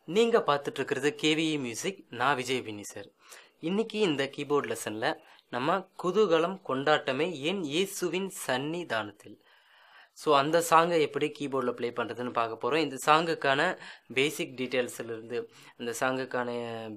நீங்கள் பார்த்துட்டு இருக்கிறது கேவிஇ மியூசிக் நான் விஜய் வினி சார் இன்னைக்கு இந்த கீபோர்ட் லெசனில் நம்ம குதூகலம் கொண்டாட்டமே என் இயேசுவின் சன்னிதானத்தில் ஸோ அந்த சாங்கை எப்படி கீபோர்டில் ப்ளே பண்ணுறதுன்னு பார்க்க போகிறோம் இந்த சாங்குக்கான பேசிக் டீட்டெயில்ஸ்லேருந்து அந்த சாங்குக்கான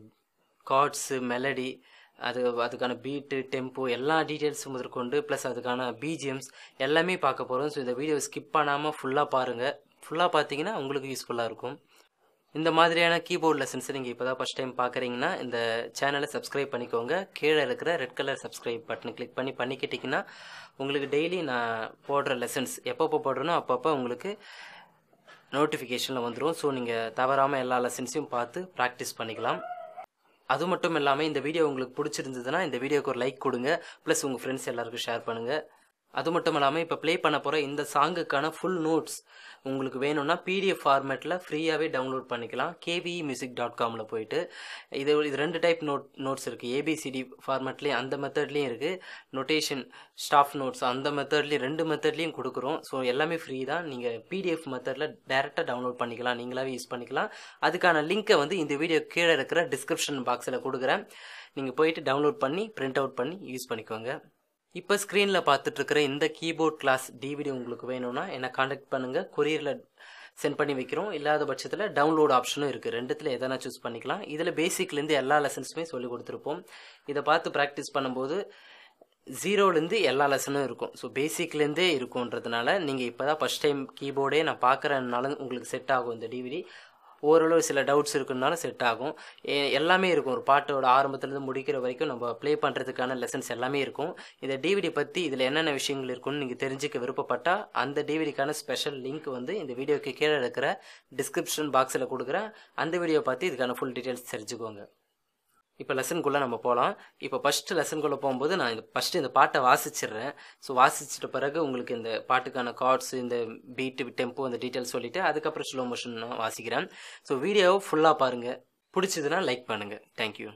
கார்ட்ஸு மெலடி அது அதுக்கான பீட்டு டெம்போ எல்லா டீட்டெயில்ஸும் முதற்கொண்டு ப்ளஸ் அதுக்கான பிஜிஎம்ஸ் எல்லாமே பார்க்க போகிறோம் ஸோ இந்த வீடியோ ஸ்கிப் பண்ணாமல் ஃபுல்லாக பாருங்கள் ஃபுல்லாக பார்த்தீங்கன்னா உங்களுக்கு யூஸ்ஃபுல்லாக இருக்கும் இந்த மாதிரியான கீபோர்ட் லெசன்ஸ் நீங்கள் இப்போ தான் ஃபஸ்ட் டைம் பார்க்குறீங்கன்னா இந்த சேனலை சப்ஸ்கிரைப் பண்ணிக்கோங்க கீழே இருக்கிற ரெட் கலர் சப்ஸ்கிரைப் பட்டனை கிளிக் பண்ணி பண்ணிக்கிட்டிங்கன்னா உங்களுக்கு டெய்லி நான் போடுற லெசன்ஸ் எப்பப்போ போடுறேனோ அப்பப்போ உங்களுக்கு நோட்டிஃபிகேஷனில் வந்துடும் ஸோ நீங்கள் தவறாமல் எல்லா லெசன்ஸையும் பார்த்து ப்ராக்டிஸ் பண்ணிக்கலாம் அது மட்டும் இல்லாமல் இந்த வீடியோ உங்களுக்கு பிடிச்சிருந்ததுன்னா இந்த வீடியோக்கு ஒரு லைக் கொடுங்க ப்ளஸ் உங்கள் ஃப்ரெண்ட்ஸ் எல்லாருக்கும் ஷேர் பண்ணுங்கள் அது மட்டும் இல்லாமல் இப்போ ப்ளே பண்ண போகிற இந்த சாங்குக்கான ஃபுல் நோட்ஸ் உங்களுக்கு வேணும்னா பிடிஎஃப் ஃபார்மேட்டில் ஃப்ரீயாகவே டவுன்லோட் பண்ணிக்கலாம் கேபிஇ மியூசிக் டாட் காமில் போயிட்டு இது இது ரெண்டு டைப் நோட் நோட்ஸ் இருக்குது ஏபிசிடி ஃபார்மேட்லேயும் அந்த மெத்தட்லேயும் இருக்குது நொட்டேஷன் ஸ்டாஃப் நோட்ஸ் அந்த மெத்தட்லேயும் ரெண்டு மெத்தட்லேயும் கொடுக்குறோம் ஸோ எல்லாமே ஃப்ரீ தான் நீங்கள் பிடிஎஃப் மெத்தடில் டேரெக்டாக டவுன்லோட் பண்ணிக்கலாம் நீங்களாவே யூஸ் பண்ணிக்கலாம் அதுக்கான லிங்க்கை வந்து இந்த வீடியோ கீழே இருக்கிற டிஸ்கிரிப்ஷன் பாக்ஸில் கொடுக்குறேன் நீங்கள் போயிட்டு டவுன்லோட் பண்ணி பிரிண்ட் அவுட் பண்ணி யூஸ் பண்ணிக்கோங்க இப்போ ஸ்க்ரீனில் பார்த்துட்டு இருக்கிற இந்த கீபோர்ட் கிளாஸ் டிவிடி உங்களுக்கு வேணும்னா என்னை காண்டாக்ட் பண்ணுங்கள் கொரியரில் சென்ட் பண்ணி வைக்கிறோம் இல்லாத பட்சத்தில் டவுன்லோட் ஆப்ஷனும் இருக்குது ரெண்டுத்தில் எதனா சூஸ் பண்ணிக்கலாம் இதில் பேசிக்லேருந்து எல்லா லெசன்ஸுமே சொல்லி கொடுத்துருப்போம் இதை பார்த்து ப்ராக்டிஸ் பண்ணும்போது ஜீரோலேருந்து எல்லா லெசனும் இருக்கும் ஸோ பேசிக்லேருந்தே இருக்கும்ன்றதுனால நீங்கள் இப்போ தான் ஃபஸ்ட் டைம் கீபோர்டே நான் பார்க்குறதுனால உங்களுக்கு செட் ஆகும் இந்த டிவிடி ஓரளவு சில டவுட்ஸ் இருக்குனாலும் செட் ஆகும் எ- எல்லாமே இருக்கும் ஒரு பாட்டோட ஆரம்பத்துலேருந்து முடிக்கிற வரைக்கும் நம்ம ப்ளே பண்ணுறதுக்கான லெசன்ஸ் எல்லாமே இருக்கும் இந்த டிவிடி பற்றி இதில் என்னென்ன விஷயங்கள் இருக்குன்னு நீங்கள் தெரிஞ்சுக்க விருப்பப்பட்டால் அந்த டிவிடிக்கான ஸ்பெஷல் லிங்க் வந்து இந்த வீடியோக்கு கீழே இருக்கிற டிஸ்கிரிப்ஷன் பாக்ஸில் கொடுக்குறேன் அந்த வீடியோ பார்த்து இதுக்கான ஃபுல் டீட்டெயில்ஸ் தெரிஞ்சுக்கோங்க இப்போ லெசனுக்குள்ளே நம்ம போகலாம் இப்போ ஃபஸ்ட்டு லெசனுக்குள்ளே போகும்போது நான் இந்த ஃபஸ்ட்டு இந்த பாட்டை வாசிச்சிடுறேன் ஸோ வாசிச்சிட்ட பிறகு உங்களுக்கு இந்த பாட்டுக்கான கார்ட்ஸ் இந்த பீட்டு டெம்போ இந்த டீட்டெயில்ஸ் சொல்லிவிட்டு அதுக்கப்புறம் ஸ்லோ மோஷன் நான் வாசிக்கிறேன் ஸோ வீடியோவை ஃபுல்லாக பாருங்கள் பிடிச்சதுன்னா லைக் பண்ணுங்கள் தேங்க்யூ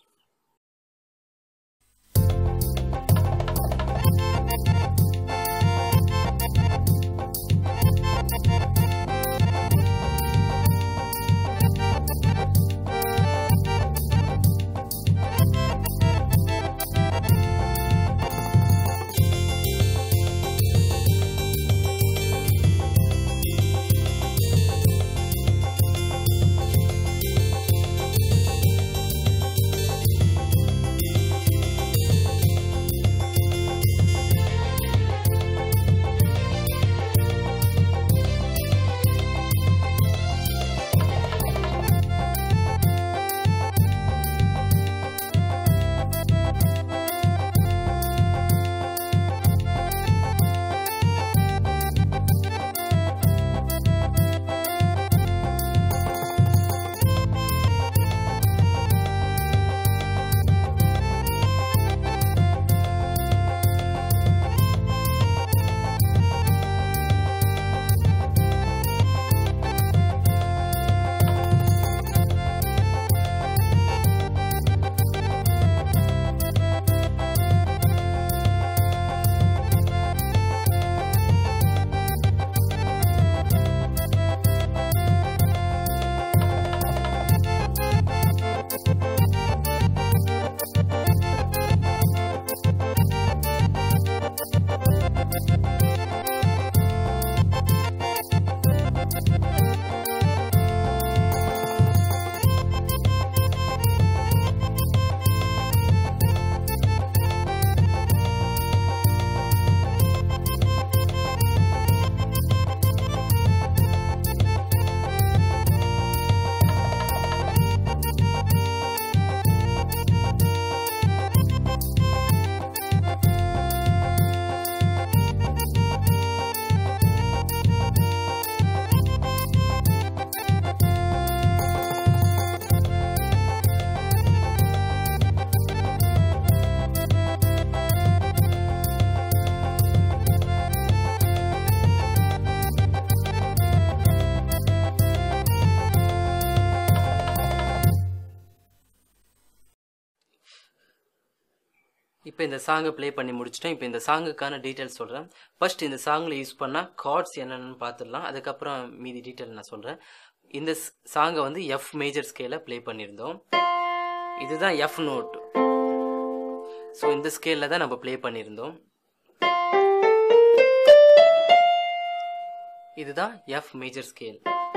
இப்போ இந்த சாங்கை ப்ளே பண்ணி முடிச்சிட்டேன் இப்போ இந்த சாங்குக்கான டீட்டெயில்ஸ் சொல்கிறேன் ஃபர்ஸ்ட் இந்த சாங்கில் யூஸ் பண்ணால் கார்ட்ஸ் என்னென்னு பார்த்துடலாம் அதுக்கப்புறம் மீதி டீட்டெயில் நான் சொல்கிறேன் இந்த சாங்கை வந்து எஃப் மேஜர் ஸ்கேலில் ப்ளே பண்ணியிருந்தோம் இதுதான் எஃப் நோட் ஸோ இந்த ஸ்கேலில் தான் நம்ம ப்ளே பண்ணியிருந்தோம் இதுதான் எஃப் மேஜர் ஸ்கேல்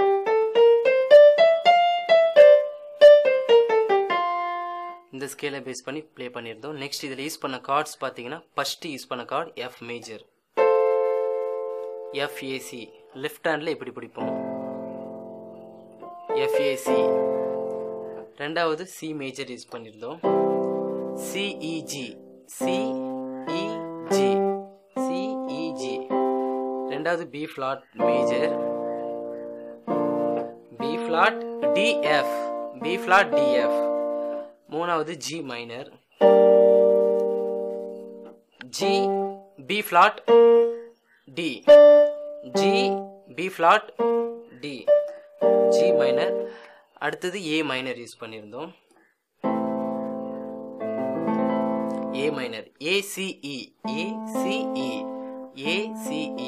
இந்த ஸ்கேலை பேஸ் பண்ணி ப்ளே பண்ணியிருந்தோம் நெக்ஸ்ட் இதில் யூஸ் பண்ண கார்ட்ஸ் பார்த்தீங்கன்னா ஃபஸ்ட்டு யூஸ் பண்ண chord F major FAC left ஹேண்டில் இப்படி பிடிப்போம் எஃப்ஏசி ரெண்டாவது சி மேஜர் யூஸ் பண்ணியிருந்தோம் சிஇஜி சிஇஜி சிஇஜி ரெண்டாவது B flat major B flat DF B flat DF மூணாவது G minor G B flat D G B flat D G minor அடுத்தது A minor use பண்ணியிருந்தோம் A minor ACE ACE ACE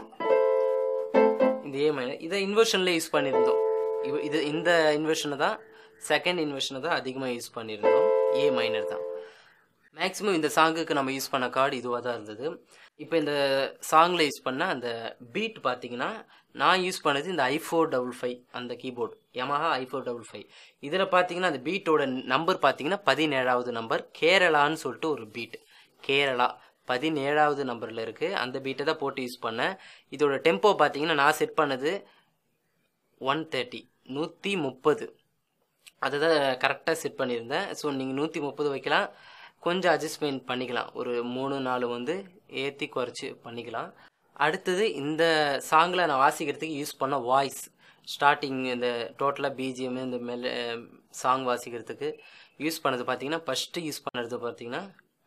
இந்த A minor இதை இன்வர்ஷனில் use பண்ணியிருந்தோம் இவ- இது இந்த இன்வர்ஷனை தான் செகண்ட் இன்வர்ஷனை தான் அதிகமாக யூஸ் பண்ணியிருந்தோம் ஏ மைனர் தான் மேக்ஸிமம் இந்த சாங்குக்கு நம்ம யூஸ் பண்ண கார்டு இதுவாக தான் இருந்தது இப்போ இந்த சாங்கில் யூஸ் பண்ண அந்த பீட் பார்த்தீங்கன்னா நான் யூஸ் பண்ணது இந்த ஐ ஃபோர் டபுள் ஃபைவ் அந்த keyboard Yamaha I four double five இதில் பார்த்தீங்கன்னா அந்த பீட்டோட நம்பர் பார்த்தீங்கன்னா பதினேழாவது நம்பர் கேரளான்னு சொல்லிட்டு ஒரு பீட் கேரளா பதினேழாவது நம்பரில் இருக்குது அந்த பீட்டை தான் போட்டு யூஸ் பண்ணேன் இதோட டெம்போ பார்த்தீங்கன்னா நான் செட் பண்ணது ஒன் தேர்ட்டி நூற்றி முப்பது அதை தான் கரெக்டாக செட் பண்ணியிருந்தேன் ஸோ நீங்கள் நூற்றி முப்பது வைக்கலாம் கொஞ்சம் அட்ஜஸ்ட்மெண்ட் பண்ணிக்கலாம் ஒரு மூணு நாலு வந்து ஏற்றி குறைச்சி பண்ணிக்கலாம் அடுத்தது இந்த சாங்கில் நான் வாசிக்கிறதுக்கு யூஸ் பண்ண வாய்ஸ் ஸ்டார்டிங் இந்த டோட்டலாக பிஜிஎம் இந்த மெல் சாங் வாசிக்கிறதுக்கு யூஸ் பண்ணது பார்த்தீங்கன்னா ஃபஸ்ட்டு யூஸ் பண்ணுறது பார்த்தீங்கன்னா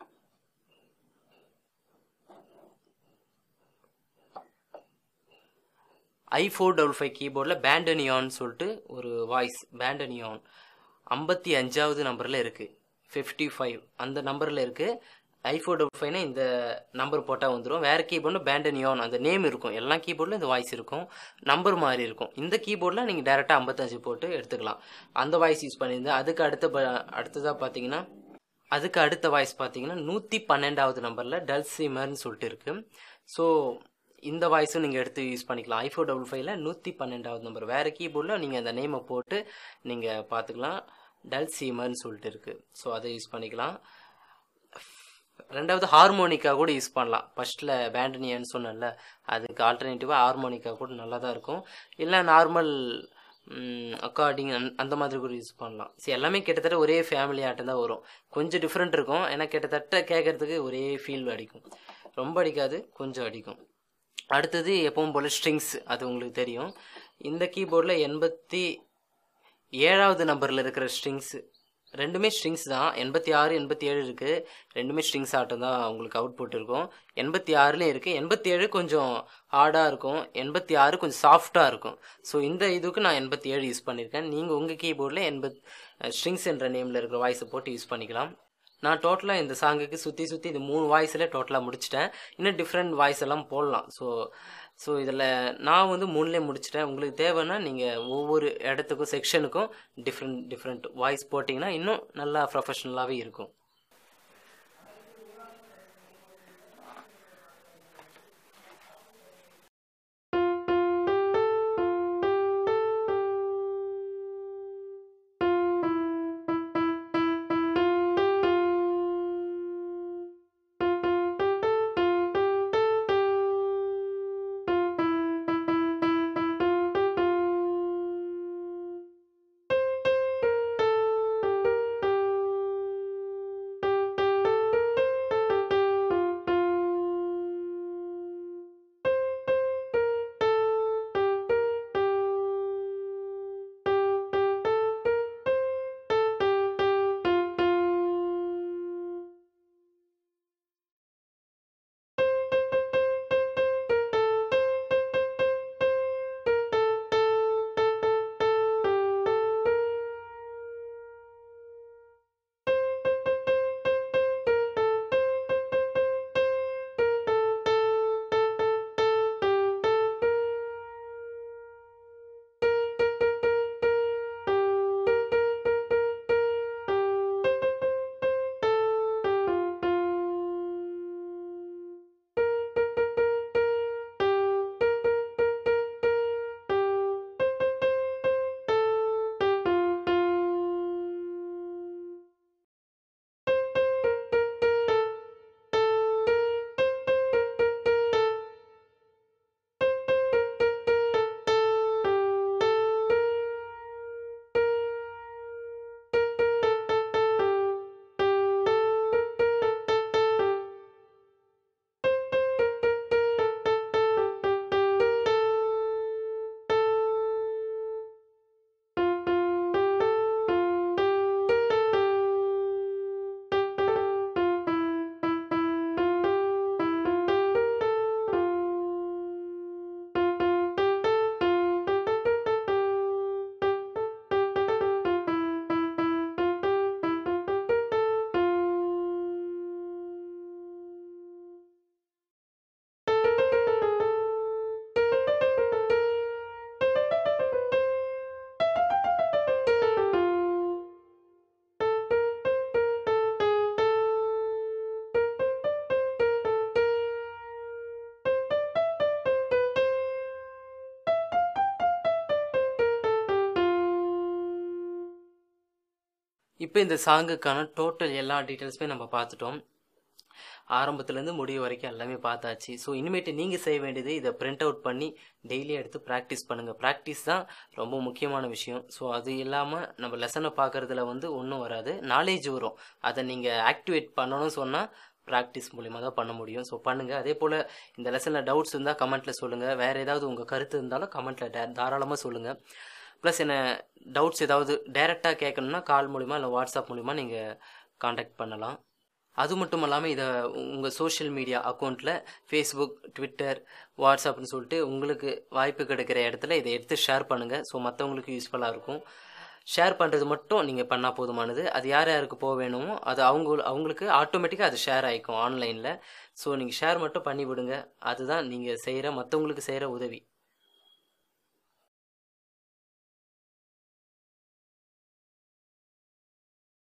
ஐ ஃபோர் டபுள் ஃபைவ் கீபோர்டில் பேண்டனியான்னு சொல்லிட்டு ஒரு வாய்ஸ் பேண்டனியான் ஐம்பத்தி அஞ்சாவது நம்பரில் இருக்குது ஃபிஃப்டி ஃபைவ் அந்த நம்பரில் இருக்குது ஐ ஃபோர் டபுள் ஃபைவ்னா இந்த நம்பர் போட்டால் வந்துடும் வேறு கீபோர்டில் பேண்டனியான் அந்த நேம் இருக்கும் எல்லா கீபோர்டிலும் இந்த வாய்ஸ் இருக்கும் நம்பர் மாதிரி இருக்கும் இந்த கீபோர்டில் நீங்கள் டேரெக்டாக ஐம்பத்தஞ்சு போட்டு எடுத்துக்கலாம் அந்த வாய்ஸ் யூஸ் பண்ணியிருந்தேன் அதுக்கு அடுத்த ப- அடுத்ததாக பார்த்தீங்கன்னா அதுக்கு அடுத்த வாய்ஸ் பார்த்தீங்கன்னா நூற்றி பன்னெண்டாவது நம்பரில் டல்சிமர்னு சொல்லிட்டு இருக்குது ஸோ இந்த வாய்ஸும் நீங்கள் எடுத்து யூஸ் பண்ணிக்கலாம் ஐஃபோர் டபுள் ஃபைவ்ல நூற்றி பன்னெண்டாவது நம்பர் வேறு கீபோர்டில் நீங்கள் அந்த நேமை போட்டு நீங்கள் பார்த்துக்கலாம் டல்சீமர்னு சொல்லிட்டு இருக்குது ஸோ அதை யூஸ் பண்ணிக்கலாம் ரெண்டாவது ஹார்மோனிக்கா கூட யூஸ் பண்ணலாம் ஃபர்ஸ்ட்டில் பேண்டனியன்னு சொன்னேன்ல அதுக்கு ஆல்டர்னேட்டிவாக ஹார்மோனிக்கா கூட நல்லா தான் இருக்கும் இல்லை நார்மல் அக்கார்டிங் அந்த மாதிரி கூட யூஸ் பண்ணலாம் சரி எல்லாமே கிட்டத்தட்ட ஒரே ஃபேமிலி ஆட்டம் தான் வரும் கொஞ்சம் டிஃப்ரெண்ட் இருக்கும் ஏன்னா கிட்டத்தட்ட கேட்கறதுக்கு ஒரே ஃபீல் அடிக்கும் ரொம்ப அடிக்காது கொஞ்சம் அடிக்கும் அடுத்தது எப்பவும் போல் ஸ்ட்ரிங்ஸ் அது உங்களுக்கு தெரியும் இந்த கீபோர்டில் எண்பத்தி ஏழாவது நம்பரில் இருக்கிற ஸ்ட்ரிங்ஸ் ரெண்டுமே ஸ்ட்ரிங்ஸ் தான் எண்பத்தி ஆறு எண்பத்தி ஏழு இருக்குது ரெண்டுமே ஸ்ட்ரிங்ஸ் ஆட்டம் தான் உங்களுக்கு அவுட்புட் இருக்கும் எண்பத்தி ஆறுலேயும் இருக்குது எண்பத்தி ஏழு கொஞ்சம் ஹார்டாக இருக்கும் எண்பத்தி ஆறு கொஞ்சம் சாஃப்டாக இருக்கும் ஸோ இந்த இதுக்கு நான் எண்பத்தி ஏழு யூஸ் பண்ணியிருக்கேன் நீங்கள் உங்கள் கீபோர்டில் எண்பத் ஸ்ட்ரிங்ஸ் என்ற நேமில் இருக்கிற வாய்ஸை போட்டு யூஸ் பண்ணிக்கலாம் நான் டோட்டலாக இந்த சாங்குக்கு சுற்றி சுற்றி இந்த மூணு வாய்ஸில் டோட்டலாக முடிச்சிட்டேன் இன்னும் டிஃப்ரெண்ட் வாய்ஸ் எல்லாம் போடலாம் ஸோ ஸோ இதில் நான் வந்து மூணுலேயே முடிச்சிட்டேன் உங்களுக்கு தேவைன்னா நீங்கள் ஒவ்வொரு இடத்துக்கும் செக்ஷனுக்கும் டிஃப்ரெண்ட் டிஃப்ரெண்ட் வாய்ஸ் போட்டிங்கன்னா இன்னும் நல்லா ப்ரொஃபஷ்னலாகவே இருக்கும் இப்போ இந்த சாங்குக்கான டோட்டல் எல்லா டீட்டெயில்ஸுமே நம்ம பார்த்துட்டோம் ஆரம்பத்துலேருந்து முடிவு வரைக்கும் எல்லாமே பார்த்தாச்சு ஸோ இனிமேட்டு நீங்கள் செய்ய வேண்டியது இதை பிரிண்ட் அவுட் பண்ணி டெய்லி எடுத்து ப்ராக்டிஸ் பண்ணுங்கள் ப்ராக்டிஸ் தான் ரொம்ப முக்கியமான விஷயம் ஸோ அது இல்லாமல் நம்ம லெசனை பார்க்குறதுல வந்து ஒன்றும் வராது நாலேஜ் வரும் அதை நீங்கள் ஆக்டிவேட் பண்ணணும்னு சொன்னால் ப்ராக்டிஸ் மூலிமா தான் பண்ண முடியும் ஸோ பண்ணுங்கள் அதே போல் இந்த லெசனில் டவுட்ஸ் இருந்தால் கமெண்ட்டில் சொல்லுங்கள் வேறு ஏதாவது உங்கள் கருத்து இருந்தாலும் கமெண்ட்டில் டே தாராளமாக சொல்லுங்கள் ப்ளஸ் என்ன டவுட்ஸ் ஏதாவது டைரெக்டாக கேட்கணும்னா கால் மூலிமா இல்லை வாட்ஸ்அப் மூலிமா நீங்கள் காண்டாக்ட் பண்ணலாம் அது மட்டும் இல்லாமல் இதை உங்கள் சோஷியல் மீடியா அக்கௌண்ட்டில் ஃபேஸ்புக் ட்விட்டர் வாட்ஸ்அப்னு சொல்லிட்டு உங்களுக்கு வாய்ப்பு கிடைக்கிற இடத்துல இதை எடுத்து ஷேர் பண்ணுங்கள் ஸோ மற்றவங்களுக்கு யூஸ்ஃபுல்லாக இருக்கும் ஷேர் பண்ணுறது மட்டும் நீங்கள் பண்ணால் போதுமானது அது யார் யாருக்கு போக வேணுமோ அது அவங்க அவங்களுக்கு ஆட்டோமேட்டிக்காக அது ஷேர் ஆகிக்கும் ஆன்லைனில் ஸோ நீங்கள் ஷேர் மட்டும் பண்ணி விடுங்க அதுதான் நீங்கள் செய்கிற மற்றவங்களுக்கு செய்கிற உதவி